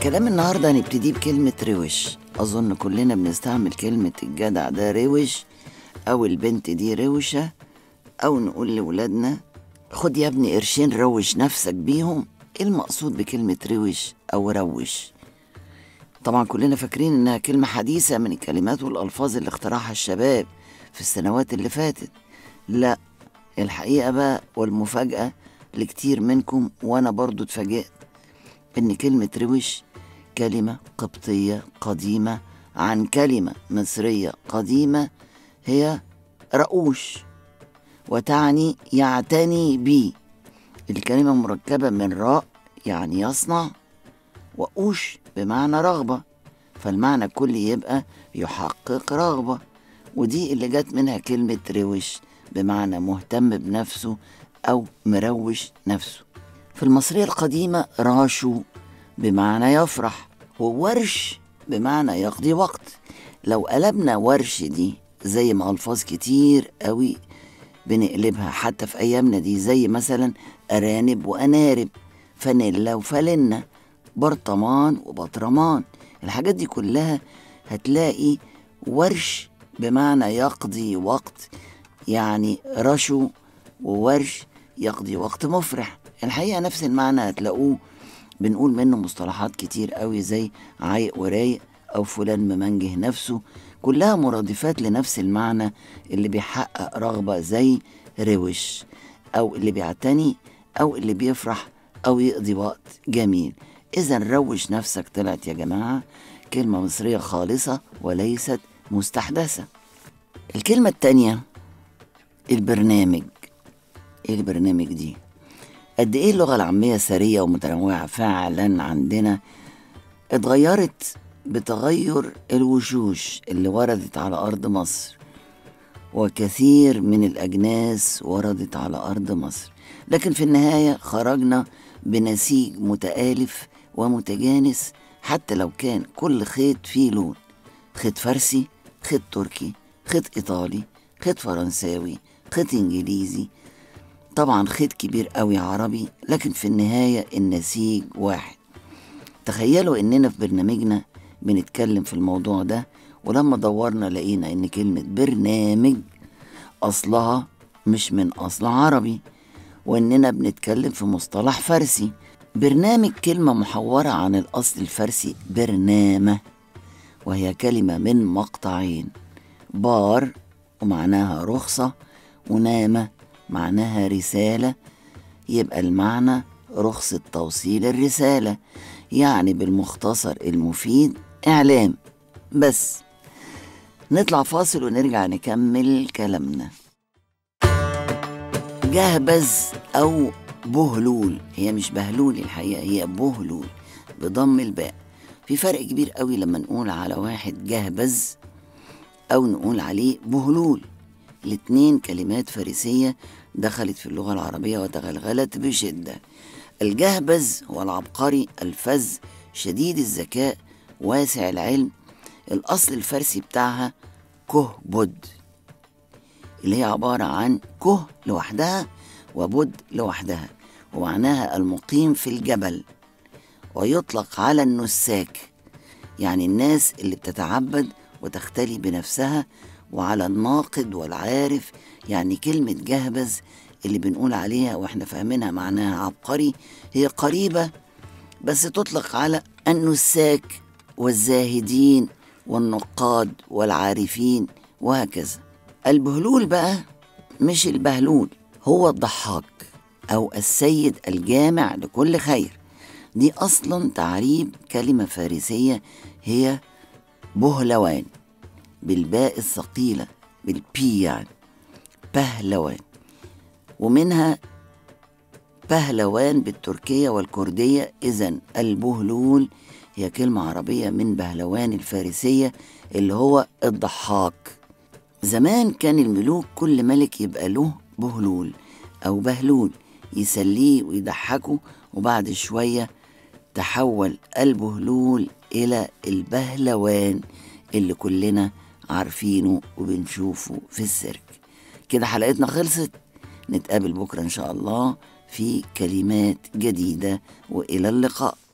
كلام النهاردة هنبتدي بكلمة روش أظن كلنا بنستعمل كلمة الجدع ده روش أو البنت دي روشة أو نقول لولادنا خد يا ابني قرشين روش نفسك بيهم إيه المقصود بكلمة روش أو روش طبعا كلنا فاكرين إنها كلمة حديثة من الكلمات والألفاظ اللي اخترعها الشباب في السنوات اللي فاتت لا الحقيقة بقى والمفاجأة لكتير منكم وأنا برضو اتفاجئت إن كلمة روش كلمة قبطية قديمة عن كلمة مصرية قديمة هي رؤوش وتعني يعتني بي الكلمة مركبة من راء يعني يصنع وأوش بمعنى رغبة فالمعنى الكلي يبقى يحقق رغبة ودي اللي جت منها كلمة روش بمعنى مهتم بنفسه أو مروش نفسه في المصرية القديمة راشو بمعنى يفرح وورش بمعنى يقضي وقت لو قلبنا ورش دي زي ما ألفاظ كتير قوي بنقلبها حتى في أيامنا دي زي مثلا أرانب وأنارب فانيلا وفالنة برطمان وبطرمان الحاجات دي كلها هتلاقي ورش بمعنى يقضي وقت يعني رشو وورش يقضي وقت مفرح الحقيقة نفس المعنى هتلاقوه بنقول منه مصطلحات كتير قوي زي عايق ورايق أو فلان ممنجه نفسه كلها مرادفات لنفس المعنى اللي بيحقق رغبة زي روش أو اللي بيعتني أو اللي بيفرح أو يقضي وقت جميل إذا روش نفسك طلعت يا جماعة كلمة مصرية خالصة وليست مستحدثة الكلمة التانية البرنامج ايه البرنامج دي قد ايه اللغة العامية سرية ومتنوعة فعلا عندنا اتغيرت بتغير الوشوش اللي وردت على أرض مصر وكثير من الأجناس وردت على أرض مصر لكن في النهاية خرجنا بنسيج متآلف ومتجانس حتى لو كان كل خيط فيه لون خيط فارسي خيط تركي خيط إيطالي خيط فرنساوي خيط إنجليزي طبعا خيط كبير قوي عربي لكن في النهاية النسيج واحد تخيلوا إننا في برنامجنا بنتكلم في الموضوع ده ولما دورنا لقينا إن كلمة برنامج أصلها مش من أصل عربي وإننا بنتكلم في مصطلح فارسي برنامج كلمة محورة عن الأصل الفارسي برنامة وهي كلمة من مقطعين بار ومعناها رخصة ونامة معناها رسالة يبقى المعنى رخصة توصيل الرسالة يعني بالمختصر المفيد إعلام بس نطلع فاصل ونرجع نكمل كلامنا جهبذ أو بهلول هي مش بهلول الحقيقة هي بهلول بضم الباء في فرق كبير قوي لما نقول على واحد جهبذ أو نقول عليه بهلول الاتنين كلمات فارسية دخلت في اللغة العربية وتغلغلت بشدة الجهبذ هو العبقري الفذ شديد الذكاء واسع العلم الأصل الفارسي بتاعها كهبد اللي هي عبارة عن كه لوحدها وبد لوحدها ومعناها المقيم في الجبل ويطلق على النساك يعني الناس اللي بتتعبد وتختلي بنفسها وعلى الناقد والعارف يعني كلمة جهبذ اللي بنقول عليها واحنا فاهمينها معناها عبقري هي قريبة بس تطلق على النساك والزاهدين والنقاد والعارفين وهكذا البهلول بقى مش البهلول هو الضحاك أو السيد الجامع لكل خير دي أصلا تعريب كلمة فارسية هي بهلوان بالباء الثقيلة بالبي يعني بهلوان ومنها بهلوان بالتركية والكردية إذا البهلول هي كلمة عربية من بهلوان الفارسية اللي هو الضحاك زمان كان الملوك كل ملك يبقى له بهلول أو بهلول يسليه ويضحكه وبعد شوية تحول البهلول إلى البهلوان اللي كلنا عارفينه وبنشوفه في السيرك كده حلقتنا خلصت نتقابل بكرة إن شاء الله في كلمات جديدة وإلى اللقاء